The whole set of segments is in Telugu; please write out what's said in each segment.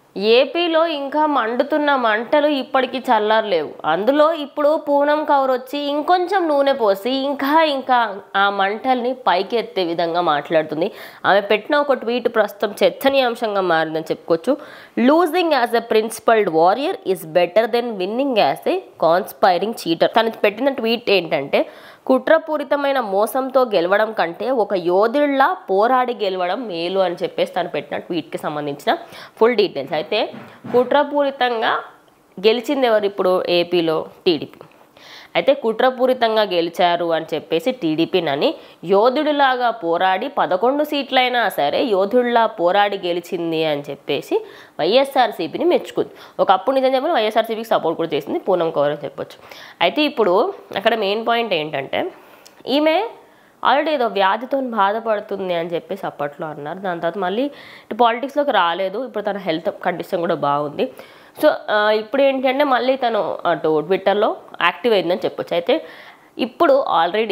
ఏపీలో ఇంకా మండుతున్న మంటలు ఇప్పటికీ చల్లారలేవు అందులో ఇప్పుడు పూనం కౌర్ వచ్చి ఇంకొంచెం నూనె పోసి ఇంకా ఇంకా ఆ మంటల్ని పైకి ఎత్తే విధంగా మాట్లాడుతుంది ఆమె పెట్టిన ఒక ట్వీట్ ప్రస్తుతం చర్చనీయాంశంగా మారిందని చెప్పుకోవచ్చు losing as a principled warrior is better than winning as a conspiring cheater తను పెట్టిన ట్వీట్ ఏంటంటే కుట్రపూరితమైన మోసంతో గెలవడం కంటే ఒక యోధుల్లా పోరాడి గెలవడం మేలు అని చెప్పేసి తను పెట్టిన ట్వీట్కి సంబంధించిన ఫుల్ డీటెయిల్స్ అయితే కుట్రపూరితంగా గెలిచింది ఎవరు ఇప్పుడు ఏపీలో టీడీపీ అయితే కుట్రపూరితంగా గెలిచారు అని చెప్పేసి టీడీపీనని యోధుడిలాగా పోరాడి పదకొండు సీట్లైనా సరే యోధుడిలా పోరాడి గెలిచింది అని చెప్పేసి వైఎస్ఆర్సీపీని మెచ్చుకుంది ఒకప్పుడు నిజం చెప్పిన వైఎస్ఆర్సీపీకి సపోర్ట్ కూడా చేసింది పూనం కౌర్ అని చెప్పొచ్చు అయితే ఇప్పుడు అక్కడ మెయిన్ పాయింట్ ఏంటంటే ఈమె ఆల్రెడీ ఏదో వ్యాధితో బాధపడుతుంది అని చెప్పేసి అప్పట్లో అన్నారు దాని తర్వాత మళ్ళీ ఇటు పాలిటిక్స్లోకి రాలేదు ఇప్పుడు తన హెల్త్ కండిషన్ కూడా బాగుంది సో ఆ, ఇప్పుడు ఏంటంటే మళ్ళీ తను అటు ట్విట్టర్లో యాక్టివ్ అయిందని చెప్పొచ్చు అయితే ఇప్పుడు ఆల్రెడీ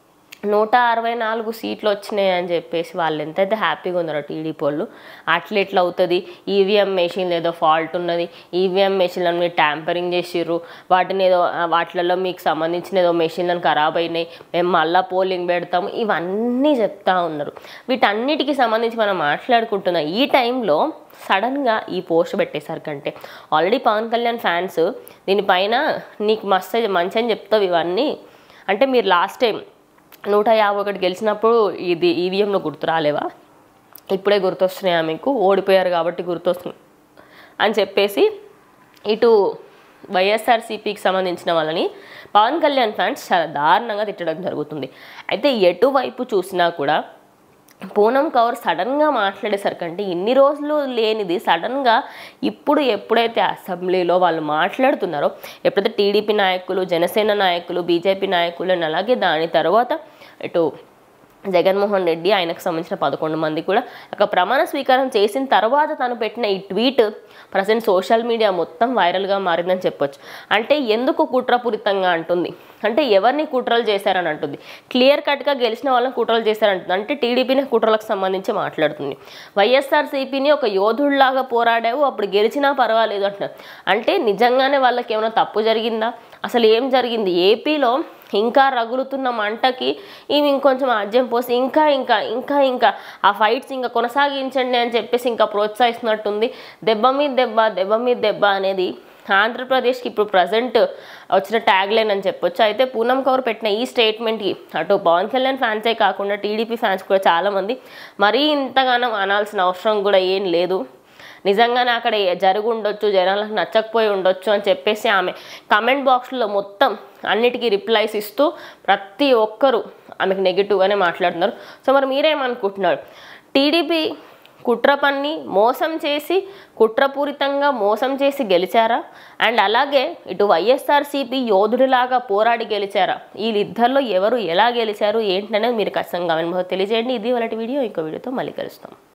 నూట అరవై నాలుగు సీట్లు వచ్చినాయి అని చెప్పేసి వాళ్ళు ఎంతైతే హ్యాపీగా ఉన్నారో టీడీపీ వాళ్ళు అట్లా ఎట్లా అవుతుంది ఈవీఎం మెషిన్లు ఏదో ఫాల్ట్ ఉన్నది ఈవీఎం మెషిన్లను మీరు ట్యాంపరింగ్ చేసిర్రు వాటిని ఏదో ఆ, వాటిలలో మీకు సంబంధించిన ఏదో మెషిన్లను ఖరాబ్ అయినాయి మేము మళ్ళీ పోలింగ్ పెడతాము ఇవన్నీ చెప్తా ఉన్నారు వీటన్నిటికి సంబంధించి మనం మాట్లాడుకుంటున్న ఈ టైంలో సడన్గా ఈ పోస్ట్ పెట్టేశారు కంటే ఆల్రెడీ పవన్ కళ్యాణ్ ఫ్యాన్స్ దీనిపైన నీకు మస్తు మంచి అని చెప్తావు ఇవన్నీ అంటే మీరు లాస్ట్ టైం నూట యాభై ఒకటి గెలిచినప్పుడు ఇది ఈవీఎంలో గుర్తు రాలేవా ఇప్పుడే గుర్తొస్తున్నాయా మీకు ఓడిపోయారు కాబట్టి గుర్తొస్తుంది అని చెప్పేసి ఇటు వైఎస్ఆర్సీపీకి సంబంధించిన వాళ్ళని పవన్ కళ్యాణ్ ఫ్యాన్స్ చాలా దారుణంగా తిట్టడం జరుగుతుంది అయితే ఎటువైపు చూసినా కూడా పూనం కౌర్ సడన్గా మాట్లాడేసరికంటే ఇన్ని రోజులు లేనిది సడన్గా ఇప్పుడు ఎప్పుడైతే అసెంబ్లీలో వాళ్ళు మాట్లాడుతున్నారో ఎప్పుడైతే టీడీపీ నాయకులు జనసేన నాయకులు బీజేపీ నాయకులు and అలాగే దాని తర్వాత ఇటు జగన్మోహన్ రెడ్డి ఆయనకు సంబంధించిన పదకొండు మంది కూడా ఒక ప్రమాణ స్వీకారం చేసిన తర్వాత తను పెట్టిన ఈ ట్వీట్ ప్రజెంట్ సోషల్ మీడియా మొత్తం వైరల్గా మారిందని చెప్పొచ్చు అంటే ఎందుకు కుట్రపూరితంగా అంటుంది అంటే ఎవరిని కుట్రలు చేశారని అంటుంది క్లియర్ కట్గా గెలిచిన వాళ్ళని కుట్రలు చేశారంటుంది అంటే టీడీపీని కుట్రలకు సంబంధించి మాట్లాడుతుంది వైఎస్ఆర్సీపీని ఒక యోధుడిలాగా పోరాడావు అప్పుడు గెలిచినా పర్వాలేదు అంటున్నారు అంటే నిజంగానే వాళ్ళకి ఏమైనా తప్పు జరిగిందా అసలు ఏం జరిగింది ఏపీలో ఇంకా రగులుతున్న మంటకి ఈమె ఇంకొంచెం ఆజ్యం పోసి ఇంకా ఇంకా ఇంకా ఇంకా ఆ ఫైట్స్ ఇంకా కొనసాగించండి అని చెప్పేసి ఇంకా ప్రోత్సహిస్తున్నట్టుంది దెబ్బ మీద దెబ్బ దెబ్బ మీద దెబ్బ అనేది ఆంధ్రప్రదేశ్కి ఇప్పుడు ప్రజెంట్ వచ్చిన ట్యాగ్ లైన్ అని చెప్పొచ్చు అయితే పూనం కౌర్ పెట్టిన ఈ స్టేట్మెంట్కి అటు పవన్ కళ్యాణ్ ఫ్యాన్సే కాకుండా టీడీపీ ఫ్యాన్స్ కూడా చాలామంది మరీ ఇంతగానో అనాల్సిన అవసరం కూడా ఏం లేదు నిజంగానే అక్కడ ఏ- జరిగి ఉండొచ్చు జనాలకు నచ్చకపోయి ఉండొచ్చు అని చెప్పేసి ఆమె కమెంట్ బాక్స్లో మొత్తం అన్నిటికీ రిప్లైస్ ఇస్తూ ప్రతి ఒక్కరూ ఆమెకు నెగిటివ్గానే మాట్లాడుతున్నారు సో మరి మీరేమనుకుంటున్నారు టీడీపీ కుట్ర పన్ని మోసం చేసి కుట్రపూరితంగా మోసం చేసి గెలిచారా అండ్ అలాగే ఇటు వైఎస్ఆర్సీపీ యోధుడిలాగా పోరాడి గెలిచారా వీళ్ళిద్దరిలో ఎవరు ఎలా గెలిచారు ఏంటనేది మీరు ఖచ్చితంగా కమెంట్ బాక్స్లో తెలియజేయండి ఇది వాళ్ళ వీడియో ఇంకో వీడియోతో మళ్ళీ కలుస్తాం